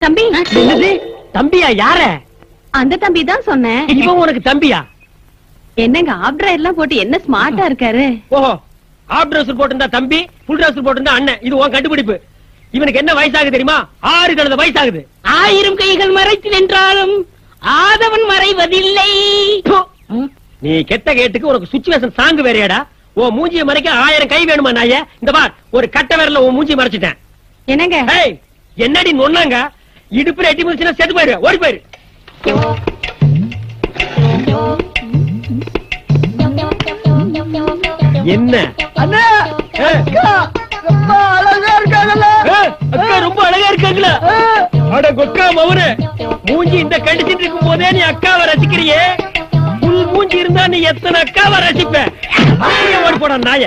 தம்பி என்னது தம்பியா யார அந்த தம்பி தான் சொன்னேன் இவன் உனக்கு தம்பியா என்னங்க ஆப்டர் எல்லாம் போட்டு என்ன ஸ்மார்ட்டா இருக்காரு ஓஹோ ஆப் ட்ரெஸ் போட்டிருந்தா தம்பி ஃபுல் ட்ரெஸ் போட்டிருந்தா அண்ணன் இது உன் கண்டுபிடிப்பு இவனுக்கு என்ன வயசாகுது தெரியுமா ஆறு கழுத வயசாகுது ஆயிரம் கைகள் மறைத்து நின்றாலும் ஆதவன் மறைவதில்லை ப்பு. நீ கெட்ட கேட்டுக்கு உனக்கு சுச்சுவேஷன் சாங்கு வேறையாடா உன் மூஞ்சியை மறைக்க ஆயிரம் கை வேணுமா நாய இந்த பார் ஒரு கட்ட விரல்ல உன் மூஞ்சி மறைச்சிட்டேன் என்னங்க ஏய் என்னடி நொன்னாங்க இடுப்புல எட்டி முடிச்சுனா செத்து போயிரு ஓடி போயிரு என்ன அண்ணா ஏய், அக்கா ரொம்ப அழகா இருக்காங்கல்ல ஏய், அக்கா ரொம்ப அழகா இருக்காங்களா அட கொக்கா மவனு மூஞ்சி இந்த கண்டிஷன் இருக்கும் போதே நீ அக்காவை ரசிக்கிறியே புல் மூஞ்சி இருந்தா நீ எத்தனை அக்காவை ரசிப்ப அப்படியே ஓடி போடா நாய